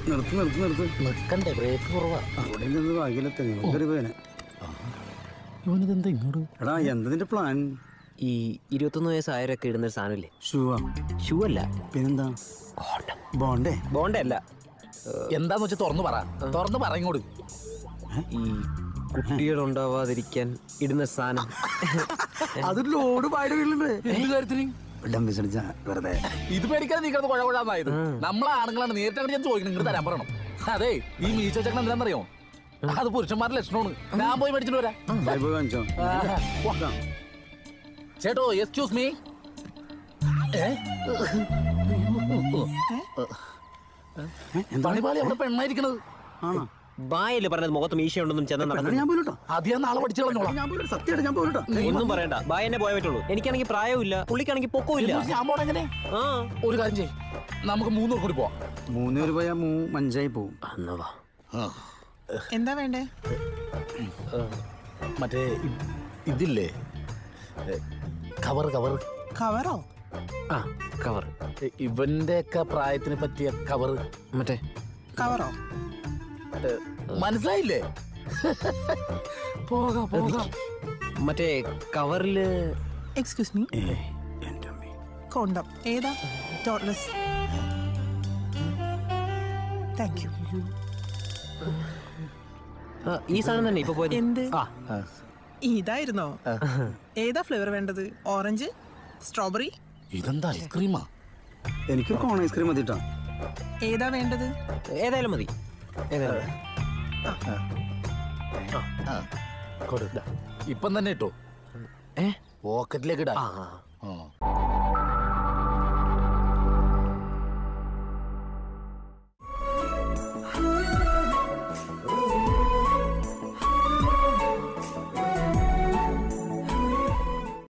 നിർത്ത് നിർത്ത് നിർത്ത് നിക്കണ്ടേ ബ്രേക്ക് കുറവാ അവിടെ നിന്ന് ഭാഗ്യലെത്തി കയറി പോയനെ ഇവനിതെന്താ ഇങ്ങോട്ട് എടാ എന്തിന്റെ പ്ലാൻ ഈ ഇരുപത്തൊന്ന് വയസ്സായവരൊക്കെ ഇടുന്ന ഒരു സാധനമില്ലേ ഷൂവാ ഷൂ അല്ല പിന്നെന്താ ബോണ്ടേ ബോണ്ട അല്ല എന്താന്ന് വെച്ചാൽ തുറന്നു പറ തുറന്നു പറ ഇങ്ങോട്ട് ഈ കുട്ടികൾ ഉണ്ടാവാതിരിക്കാൻ ഇടുന്ന സാധനം അതൊരു ലോഡ് പായുടെ വീട്ടിലുണ്ട് എന്ത് കാര്യത്തിന് ഡംബിസ് അടിച്ച വെറുതെ ഇത് പേടിക്കാൻ നീ കിടന്ന് കുഴപ്പമില്ലാതായത് നമ്മളെ ആണുങ്ങളാണ് നേരിട്ട് അങ്ങോട്ട് ഞാൻ ചോദിക്കണം നിങ്ങൾ തരാൻ പറയണം അതെ ഈ മീശ ചക്കൻ എന്താണെന്നറിയോ അത് പുരുഷന്മാരുടെ ലക്ഷണമാണ് ഞാൻ പോയി മേടിച്ചിട്ട് വരാം പോയി പോയി കാണിച്ചോ വാ. ചേട്ടോ എക്സ്ക്യൂസ് മീ പണിപാളി അവിടെ പെണ്ണായിരിക്കണത് ആണോ ബായല്ലേ പറഞ്ഞത് മുഖത്ത് മീശ ഉണ്ടെന്നും ചെന്ന എന്നാ നടക്കുന്നു ഞാൻ പോയിട്ടോ അത് ഞാൻ നാളെ പഠിച്ചു കളഞ്ഞോളാം ഞാൻ പോയിട്ടോ സത്യമായിട്ട് ഞാൻ പോയിട്ടോ ഒന്നും പറയണ്ട ബായന്നെ പോയേ പറ്റുള്ളൂ എനിക്കാണെങ്കിൽ പ്രായവും പുള്ളിക്കാണെങ്കിൽ പൊക്കവും ഇല്ല ഞാൻ പോണെങ്ങനെ ആ ഒരു കാര്യം ചെയ്യ് നമുക്ക് മൂന്നൂർ കൂടി പോവാം മൂന്ന് പേര് പോയാൽ മൂ മഞ്ചായി പോവും എന്നാ വാ എന്താ വേണ്ടേ മറ്റേ ഇ- ഇതില്ലേ കവർ കവർ കവറോ ആ കവർ ഇവന്റെ ഒക്കെ പ്രായത്തിനെ പറ്റിയ കവർ മറ്റേ കവറോ മനസ്സിലായില്ലേ പോകാം പോകാം മറ്റേ കവറില് എക്സ്ക്യൂസ് മീ ഏ എൻ്റെ അമ്മേ കോണ്ടം ഏതാ ടോട്ട്ലെസ് താങ്ക് യു ആ, ഈ സാധനം തന്നെ ഇപ്പൊ പോയത് എന്ത് ആ ആ. ഇതായിരുന്നോ ഏതാ ഫ്ലേവർ വേണ്ടത് ഓറഞ്ച് സ്ട്രോബെറി ഇതെന്താ ഐസ്ക്രീമാ എനിക്കൊരു കോൺ ഐസ്ക്രീം മതി കേട്ടോ ഏതാ വേണ്ടത് ഏതായാലും മതി ഏതായാലും മതി. കൊടുക്ക ഇപ്പം തന്നെ ഇട്ടോ ഏ പോക്കറ്റിലേക്ക് ഇടാ ആ ആ. ആ